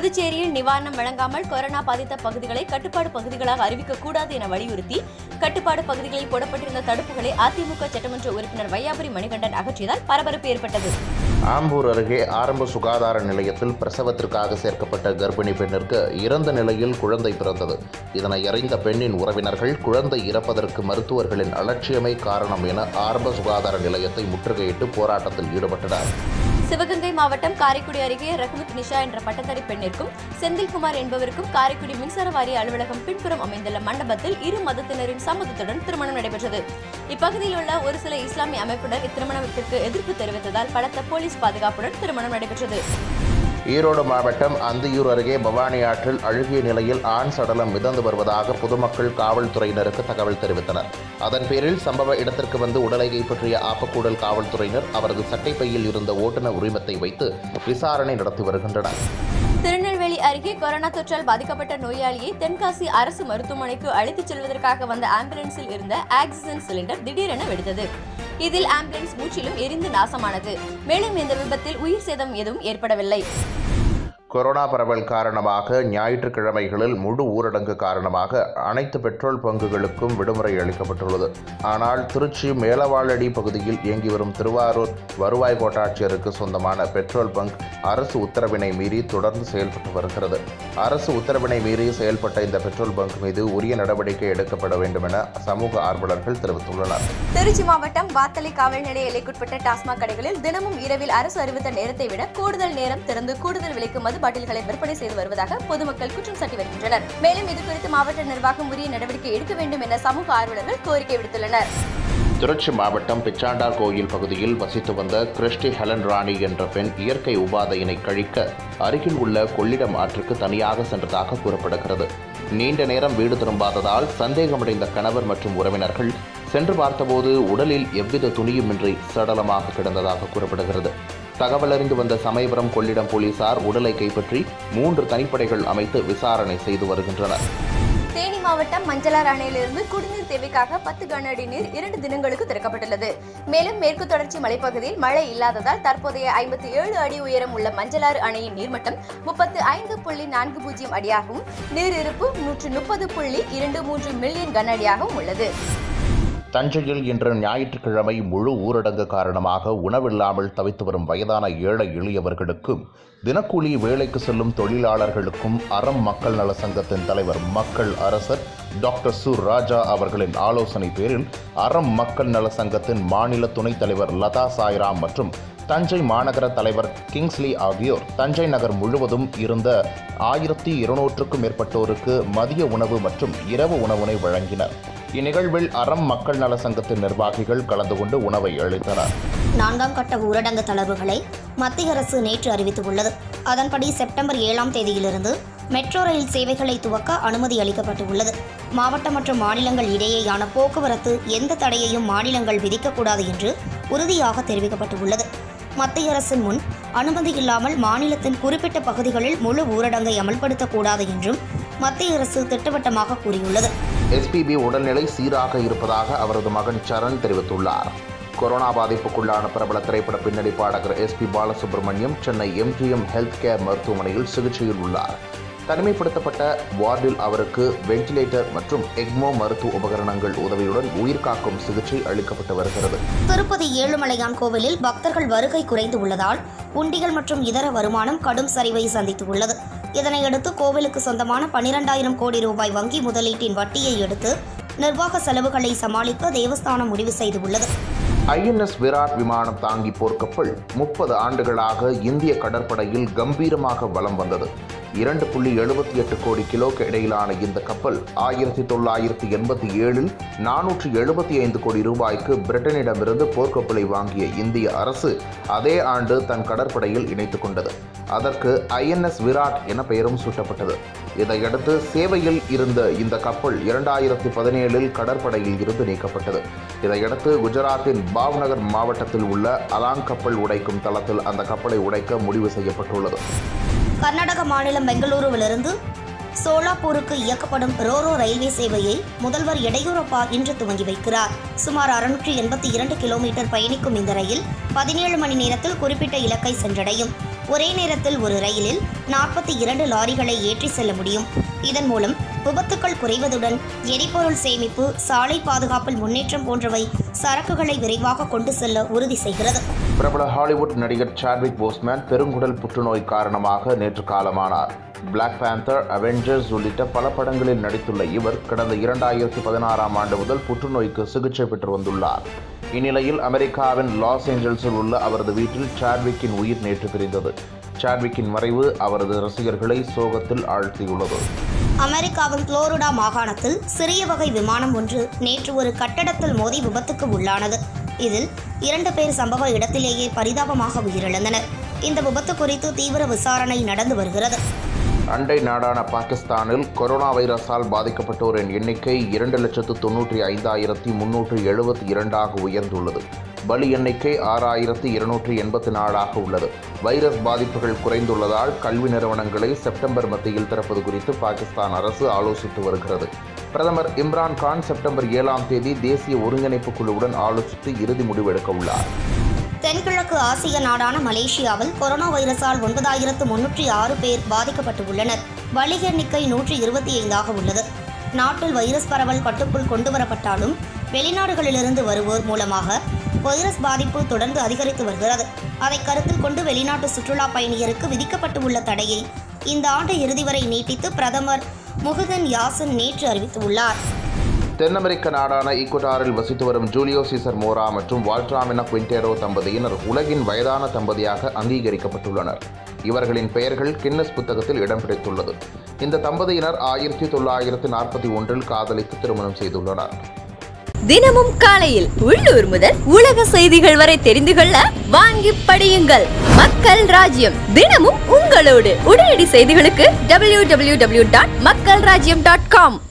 புதுச்சேரியில் நிவாரணம் வழங்காமல் கொரோனா பாதித்த பகுதிகளை கட்டுப்பாடு பகுதிகளாக அறிவிக்கக்கூடாது என வலியுறுத்தி கட்டுப்பாடு பகுதிகளில் போடப்பட்டிருந்த தடுப்புகளை அதிமுக சட்டமன்ற உறுப்பினர் வையாபுரி மணிகண்டன் அகற்றியதால் பரபரப்பு ஏற்பட்டது ஆம்பூர் அருகே ஆரம்ப சுகாதார நிலையத்தில் பிரசவத்திற்காக சேர்க்கப்பட்ட கர்ப்பிணி பெண்ணிற்கு இறந்த நிலையில் குழந்தை பிறந்தது இதனை அறிந்த பெண்ணின் உறவினர்கள் குழந்தை இறப்பதற்கு மருத்துவர்களின் அலட்சியமே காரணம் என ஆரம்ப சுகாதார நிலையத்தை முற்றுகையிட்டு போராட்டத்தில் ஈடுபட்டனர் சிவகங்கை மாவட்டம் காரைக்குடி அருகே ரஹ்மத் நிஷா என்ற பட்டதாரி பெண்ணிற்கும் செந்தில்குமார் என்பவருக்கும் காரைக்குடி மின்சார வாரிய அலுவலகம் பின்புறம் அமைந்துள்ள மண்டபத்தில் இரு மதத்தினரின் சம்மதத்துடன் திருமணம் நடைபெற்றது இப்பகுதியில் உள்ள ஒரு சில இஸ்லாமிய அமைப்பினர் இத்திருமணத்திற்கு எதிர்ப்பு தெரிவித்ததால் பலத்த போலீஸ் பாதுகாப்புடன் திருமணம் நடைபெற்றது ஈரோடு மாவட்டம் அந்தியூர் அருகே பவானி ஆற்றில் அழுகிய நிலையில் ஆண் சடலம் மிதந்து வருவதாக பொதுமக்கள் காவல்துறையினருக்கு தகவல் தெரிவித்தனர் அதன் பேரில் சம்பவ இடத்திற்கு வந்து உடலை கைப்பற்றிய ஆப்பக்கூடல் காவல்துறையினர் அவரது சட்டைப்பையில் இருந்த ஓட்டுநர் உரிமத்தை வைத்து விசாரணை நடத்தி வருகின்றனர் திருநெல்வேலி அருகே கொரோனா தொற்றால் பாதிக்கப்பட்ட நோயாளியை தென்காசி அரசு மருத்துவமனைக்கு அழைத்துச் செல்வதற்காக வந்த ஆம்புலன்ஸில் இருந்த ஆக்சிஜன் சிலிண்டர் திடீரென வெடித்தது இதில் ஆம்புலன்ஸ் முற்றிலும் எரிந்து நாசமானது மேலும் இந்த விபத்தில் உயிர் சேதம் எதுவும் ஏற்படவில்லை கொரோனா பரவல் காரணமாக ஞாயிற்றுக்கிழமைகளில் முழு ஊரடங்கு காரணமாக அனைத்து பெட்ரோல் பங்குகளுக்கும் விடுமுறை அளிக்கப்பட்டுள்ளது ஆனால் திருச்சி மேலவாழடி பகுதியில் இயங்கி வரும் திருவாரூர் வருவாய் கோட்டாட்சியருக்கு சொந்தமான பெட்ரோல் பங்க் அரசு உத்தரவினை மீறி தொடர்ந்து செயல்பட்டு வருகிறது அரசு உத்தரவினை மீறி செயல்பட்ட இந்த பெட்ரோல் பங்க் மீது உரிய நடவடிக்கை எடுக்கப்பட வேண்டும் என சமூக ஆர்வலர்கள் தெரிவித்துள்ளனர் திருச்சி மாவட்டம் வாத்தலை காவல் நிலைய எல்லைக்குட்பட்ட டாஸ்மாக் கடைகளில் தினமும் இரவில் அரசு அறிவித்த நேரத்தை விட கூடுதல் நேரம் திறந்து கூடுதல் விலைக்கு மது பாட்டில்களை விற்பனை செய்து வருவதாக பொதுமக்கள் குற்றம் சாட்டி வருகின்றனர் மேலும் இதுகுறித்து மாவட்ட நிர்வாகம் உரிய நடவடிக்கை எடுக்க வேண்டும் என சமூக ஆர்வலர்கள் கோரிக்கை விடுத்துள்ளனர் திருச்சி மாவட்டம் பிச்சாண்டார் கோயில் பகுதியில் வசித்து வந்த கிறிஸ்டி ஹெலன் ராணி என்ற பெண் இயற்கை உபாதையினை கழிக்க அருகில் உள்ள கொள்ளிடம் ஆற்றுக்கு தனியாக சென்றதாக கூறப்படுகிறது நீண்ட நேரம் வீடு திரும்பாததால் சந்தேகமடைந்த கணவர் மற்றும் உறவினர்கள் சென்று பார்த்தபோது உடலில் எவ்வித துணியுமின்றி சடலமாக கிடந்ததாக கூறப்படுகிறது தகவல் அறிந்து வந்த சமயபுரம் கொள்ளிடம் போலீசார் உடலை கைப்பற்றி மூன்று தனிப்படைகள் அமைத்து விசாரணை செய்து வருகின்றனர் தேனி மாவட்டம் மஞ்சளார் அணையிலிருந்து குடிநீர் தேவைக்காக பத்து கன அடி நீர் இரண்டு தினங்களுக்கு திறக்கப்பட்டுள்ளது மேலும் மேற்கு தொடர்ச்சி மலைப்பகுதியில் மழை இல்லாததால் தற்போதைய ஐம்பத்தி ஏழு அடி உயரம் உள்ள மஞ்சளாறு அணையின் நீர்மட்டம் முப்பத்து ஐந்து புள்ளி நான்கு பூஜ்ஜியம் அடியாகவும் நீர் இருப்பு நூற்று முப்பது புள்ளி இரண்டு மூன்று மில்லியன் கன அடியாகவும் உள்ளது தஞ்சையில் இன்று ஞாயிற்றுக்கிழமை முழு ஊரடங்கு காரணமாக உணவில்லாமல் தவித்து வரும் வயதான ஏழை எளியவர்களுக்கும் தினக்கூலி வேலைக்கு செல்லும் தொழிலாளர்களுக்கும் அறம் மக்கள் நல சங்கத்தின் தலைவர் மக்கள் அரசர் டாக்டர் சு ராஜா அவர்களின் ஆலோசனை பேரில் அறம் மக்கள் நல சங்கத்தின் மாநில துணைத் தலைவர் லதா சாய்ராம் மற்றும் தஞ்சை மாநகர தலைவர் கிங்ஸ்லி ஆகியோர் தஞ்சை நகர் முழுவதும் இருந்த ஆயிரத்தி இருநூற்றுக்கும் மேற்பட்டோருக்கு மதிய உணவு மற்றும் இரவு உணவினை வழங்கினர் இந்நிகழ்வில் அறம் மக்கள் நல சங்கத்தின் நிர்வாகிகள் கலந்து கொண்டு உணவை அளித்தனர் நான்காம் கட்ட ஊரடங்கு தளர்வுகளை மத்திய அரசு நேற்று அறிவித்துள்ளது அதன்படி செப்டம்பர் ஏழாம் தேதியிலிருந்து மெட்ரோ ரயில் சேவைகளை துவக்க அனுமதி அளிக்கப்பட்டுள்ளது மாவட்ட மற்றும் மாநிலங்கள் இடையேயான போக்குவரத்து எந்த தடையையும் மாநிலங்கள் விதிக்கக்கூடாது என்று உறுதியாக தெரிவிக்கப்பட்டுள்ளது மத்திய அரசின் முன் அனுமதி இல்லாமல் மாநிலத்தின் குறிப்பிட்ட பகுதிகளில் முழு ஊரடங்கை அமல்படுத்தக்கூடாது என்றும் மத்திய அரசு திட்டவட்டமாக கூறியுள்ளது எஸ்பிபி உடல்நிலை சீராக இருப்பதாக அவரது மகன் சரண் தெரிவித்துள்ளார் கொரோனா பாதிப்புக்குள்ளான பிரபல திரைப்பட பின்னணி பாடகர் SP Balasubrahmanyam Chennai MGM health care மருத்துவமனையில் சிகிச்சையில் உள்ளார் தனிமைப்படுத்தப்பட்ட வார்டில் அவருக்கு வென்டிலேட்டர் மற்றும் எக்மோ மருத்துவ உபகரணங்கள் உதவியுடன் உயிர்காக்கும் சிகிச்சை அளிக்கப்பட்டு வருகிறது திருப்பதி ஏழுமலையான் கோவிலில் பக்தர்கள் வருகை குறைந்து உள்ளதால் உண்டிகள் மற்றும் இதர வருமானம் கடும் சரிவை சந்தித்துள்ளது இதனையடுத்து கோவிலுக்கு சொந்தமான பனிரெண்டாயிரம் கோடி ரூபாய் வங்கி முதலீட்டின் வட்டியை எடுத்து நிர்வாக செலவுகளை சமாளிக்க தேவஸ்தானம் முடிவு செய்துள்ளது ஐஎன்எஸ் விராட் விமானம் தாங்கி போர்க்கப்பல் முப்பது ஆண்டுகளாக இந்திய கடற்படையில் கம்பீரமாக வலம் வந்தது இரண்டு புள்ளி எழுபத்தி எட்டு கோடி கிலோக்கு இடையிலான இந்த கப்பல் ஆயிரத்தி தொள்ளாயிரத்தி எண்பத்தி ஏழில் நானூற்றி எழுபத்தி ஐந்து கோடி ரூபாய்க்கு பிரிட்டனிடமிருந்து போர்க்கப்பலை வாங்கிய இந்திய அரசு அதே ஆண்டு தன் கடற்படையில் இணைத்துக் கொண்டது அதற்கு ஐஎன்எஸ் விராட் என பெயரும் சூட்டப்பட்டது இதையடுத்து சேவையில் இருந்த இந்த கப்பல் இரண்டாயிரத்தி பதினேழில் கடற்படையில் இருந்து நீக்கப்பட்டது இதையடுத்து குஜராத்தின் பாவ்நகர் மாவட்டத்தில் உள்ள அலாங் கப்பல் உடைக்கும் தளத்தில் அந்த கப்பலை உடைக்க முடிவு செய்யப்பட்டுள்ளது கர்நாடக மாநிலம் பெங்களூருவிலிருந்து சோலாப்பூருக்கு இயக்கப்படும் ரோரோ ரயில்வே சேவையை முதல்வர் எடையூரப்பா இன்று துவங்கி வைக்கிறார் சுமார் அறுநூற்றி எண்பத்தி இரண்டு கிலோமீட்டர் பயணிக்கும் இந்த ரயில் பதினேழு மணி நேரத்தில் குறிப்பிட்ட இலக்கை சென்றடையும் ஒரே நேரத்தில் ஒரு ரயிலில் நாற்பத்தி இரண்டு லாரிகளை ஏற்றி செல்ல முடியும் இதன் மூலம் விபத்துக்கள் குறைவதுடன் எரிபொருள் சேமிப்பு சாலை பாதுகாப்பில் முன்னேற்றம் போன்றவை சரக்குகளை விரைவாக கொண்டு செல்ல உறுதி செய்கிறது பிரபல ஹாலிவுட் நடிகர் சாட்விக் போஸ்மேன் பெருங்குடல் புற்றுநோய் காரணமாக நேற்று காலமானார் பிளாக் பேந்தர் அவெஞ்சர்ஸ் உள்ளிட்ட பல படங்களில் நடித்துள்ள இவர் கடந்த இரண்டாயிரத்தி பதினாறாம் ஆண்டு முதல் புற்றுநோய்க்கு சிகிச்சை பெற்று வந்துள்ளார் இந்நிலையில் அமெரிக்காவின் லாஸ் ஏஞ்சல்ஸில் உள்ள அவரது வீட்டில் சாட்விக்கின் உயிர் நேற்று பிரிந்தது சாட்விக்கின் மறைவு அவரது ரசிகர்களை சோகத்தில் ஆழ்த்தியுள்ளது அமெரிக்காவின் புளோரிடா மாகாணத்தில் சிறிய வகை விமானம் ஒன்று நேற்று ஒரு கட்டடத்தில் மோதி விபத்துக்கு உள்ளானது இதில் இரண்டு பேர் சம்பவ இடத்திலேயே பரிதாபமாக உயிரிழந்தனர் இந்த விபத்து குறித்து தீவிர விசாரணை நடந்து வருகிறது அண்டை நாடான பாகிஸ்தானில் கொரோனா வைரஸால் பாதிக்கப்பட்டோரின் எண்ணிக்கை இரண்டு லட்சத்து தொன்னூற்றி ஐந்தாயிரத்தி முன்னூற்று எழுபத்தி இரண்டாக உயர்ந்துள்ளது பலி எண்ணிக்கை ஆறாயிரத்தி இருநூற்றி எண்பத்தி நாலாக உள்ளது வைரஸ் பாதிப்புகள் குறைந்துள்ளதால் கல்வி நிறுவனங்களை செப்டம்பர் மத்தியில் திறப்பது குறித்து பாகிஸ்தான் அரசு ஆலோசித்து வருகிறது பிரதமர் இம்ரான் கான் செப்டம்பர் ஏழாம் தேதி தேசிய ஒருங்கிணைப்பு குழுவுடன் ஆலோசித்து இறுதி முடிவெடுக்க உள்ளார் தென்கிழக்கு ஆசிய நாடான மலேசியாவில் கொரோனா வைரஸால் ஒன்பதாயிரத்து முன்னூற்றி ஆறு பேர் பாதிக்கப்பட்டுள்ளனர் பலி எண்ணிக்கை நூற்றி இருபத்தி ஐந்தாக உள்ளது நாட்டில் வைரஸ் பரவல் கட்டுக்குள் கொண்டுவரப்பட்டாலும் வெளிநாடுகளிலிருந்து வருவோர் மூலமாக வைரஸ் பாதிப்பு தொடர்ந்து அதிகரித்து வருகிறது அதை கருத்தில் கொண்டு வெளிநாட்டு சுற்றுலா பயணியருக்கு விதிக்கப்பட்டு உள்ள தடையை இந்த ஆண்டு இறுதி வரை நீட்டித்து பிரதமர் முகுதன் யாசின் நேற்று அறிவித்துள்ளார் தென் அமெரிக்க நாடான ஈக்குவடாரில் வசித்து வரும் ஜூலியோ சீசர் மோரா மற்றும் வால்ட்ராமினா குவிண்டேரோ தம்பதியினர் உலகின் வயதான தம்பதியாக அங்கீகரிக்கப்பட்டுள்ளனர் இவர்களின் பெயர்கள் கின்னஸ் புத்தகத்தில் இடம் பிடித்துள்ளது இந்த தம்பதியினர் ஆயிரத்தி தொள்ளாயிரத்தி நாற்பத்தி ஒன்றில் காதலித்து திருமணம் செய்துள்ளனர் தினமும் காலையில் உள்ளூர் முதல் உலக செய்திகள் வரை தெரிந்து கொள்ள வாங்கி படியுங்கள் மக்கள் ராஜ்யம் தினமும் உங்களோடு உடனடி செய்திகளுக்கு www.மக்கள்ராஜ்யம்.com டாட் மக்கள் ராஜ்யம் டாட் காம்